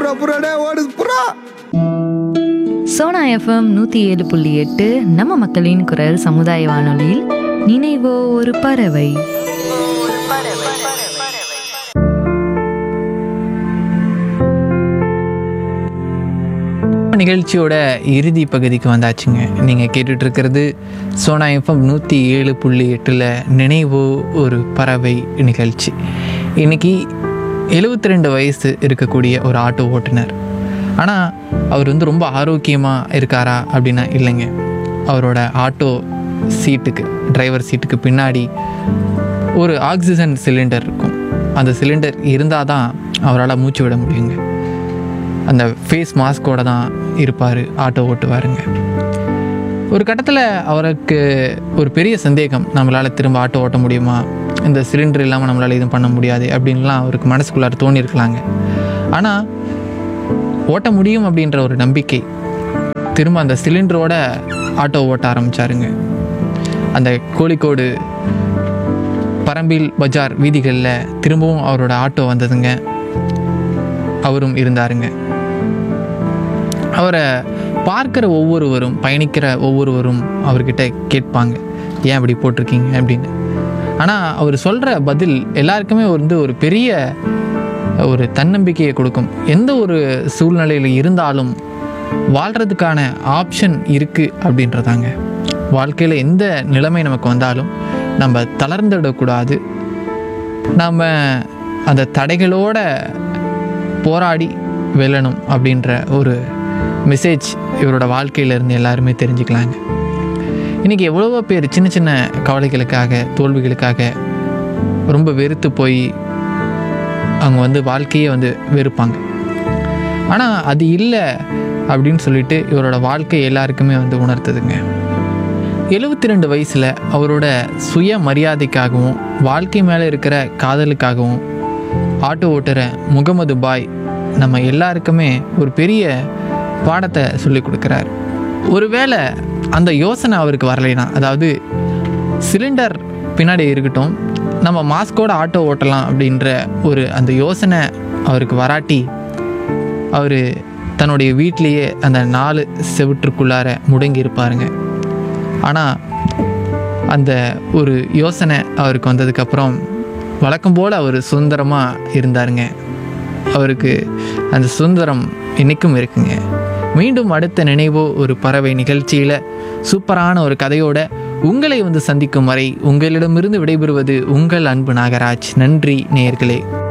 புறா புறாடே ஓடுது புறா சோனா எஃப்எம் நூற்றி ஏழு புள்ளி எட்டு நம்ம மக்களின் குரல் சமுதாய வானொலியில் நினைவோ ஒரு பறவை நிகழ்ச்சியோட இறுதி பகுதிக்கு வந்தாச்சுங்க நீங்கள் கேட்டுட்டு இருக்கிறது சோனா எஃப்எம் நூற்றி ஏழு புள்ளி எட்டில் நினைவோ ஒரு பறவை நிகழ்ச்சி இன்னைக்கு 72 ரெண்டு வயசு இருக்கக்கூடிய ஒரு ஆட்டோ ஓட்டுநர் ஆனால் அவர் வந்து ரொம்ப ஆரோக்கியமாக இருக்காரா அப்படின்னா இல்லைங்க அவரோட ஆட்டோ சீட்டுக்கு டிரைவர் சீட்டுக்கு பின்னாடி ஒரு ஆக்சிஜன் சிலிண்டர் இருக்கும் அந்த சிலிண்டர் இருந்தால் தான் அவரால் மூச்சு விட முடியுங்க அந்த ஃபேஸ் மாஸ்கோட தான் இருப்பார் ஆட்டோ ஓட்டுவாருங்க ஒரு கட்டத்தில் அவருக்கு ஒரு பெரிய சந்தேகம் நம்மளால் திரும்ப ஆட்டோ ஓட்ட முடியுமா இந்த சிலிண்டர் இல்லாமல் நம்மளால் எதுவும் பண்ண முடியாது அப்படின்லாம் அவருக்கு மனசுக்குள்ளார தோணியிருக்கலாங்க ஆனால் ஓட்ட முடியும் அப்படின்ற ஒரு நம்பிக்கை திரும்ப அந்த சிலிண்டரோட ஆட்டோ ஓட்ட ஆரம்பிச்சாருங்க அந்த கோழிக்கோடு பரம்பில் பஜார் வீதிகளில் திரும்பவும் அவரோட ஆட்டோ வந்ததுங்க அவரும் இருந்தாருங்க அவரை பார்க்குற ஒவ்வொருவரும் பயணிக்கிற ஒவ்வொருவரும் அவர்கிட்ட கேட்பாங்க ஏன் அப்படி போட்டிருக்கீங்க அப்படின்னு ஆனால் அவர் சொல்கிற பதில் எல்லாருக்குமே வந்து ஒரு பெரிய ஒரு தன்னம்பிக்கையை கொடுக்கும் எந்த ஒரு சூழ்நிலையில் இருந்தாலும் வாழ்கிறதுக்கான ஆப்ஷன் இருக்குது அப்படின்றதாங்க வாழ்க்கையில் எந்த நிலைமை நமக்கு வந்தாலும் நம்ம தளர்ந்துடக்கூடாது நாம் அந்த தடைகளோட போராடி வெல்லணும் அப்படின்ற ஒரு மெசேஜ் இவரோட வாழ்க்கையிலேருந்து எல்லாருமே தெரிஞ்சுக்கலாங்க இன்றைக்கி எவ்வளவோ பேர் சின்ன சின்ன கவலைகளுக்காக தோல்விகளுக்காக ரொம்ப வெறுத்து போய் அவங்க வந்து வாழ்க்கையே வந்து வெறுப்பாங்க ஆனால் அது இல்லை அப்படின்னு சொல்லிட்டு இவரோட வாழ்க்கை எல்லாருக்குமே வந்து உணர்த்துதுங்க எழுபத்தி ரெண்டு வயசில் அவரோட சுய மரியாதைக்காகவும் வாழ்க்கை மேலே இருக்கிற காதலுக்காகவும் ஆட்டோ ஓட்டுற முகமது பாய் நம்ம எல்லாருக்குமே ஒரு பெரிய பாடத்தை சொல்லி கொடுக்குறாரு ஒருவேளை அந்த யோசனை அவருக்கு வரலைனா அதாவது சிலிண்டர் பின்னாடி இருக்கட்டும் நம்ம மாஸ்கோட ஆட்டோ ஓட்டலாம் அப்படின்ற ஒரு அந்த யோசனை அவருக்கு வராட்டி அவர் தன்னுடைய வீட்லேயே அந்த நாலு செவுற்றுக்குள்ளார முடங்கி இருப்பாருங்க ஆனால் அந்த ஒரு யோசனை அவருக்கு வந்ததுக்கப்புறம் வழக்கம் போல் அவர் சுதந்திரமாக இருந்தாருங்க அவருக்கு அந்த சுதந்திரம் இன்றைக்கும் இருக்குங்க மீண்டும் அடுத்த நினைவோ ஒரு பறவை நிகழ்ச்சியில் சூப்பரான ஒரு கதையோட உங்களை வந்து சந்திக்கும் வரை உங்களிடமிருந்து விடைபெறுவது உங்கள் அன்பு நாகராஜ் நன்றி நேயர்களே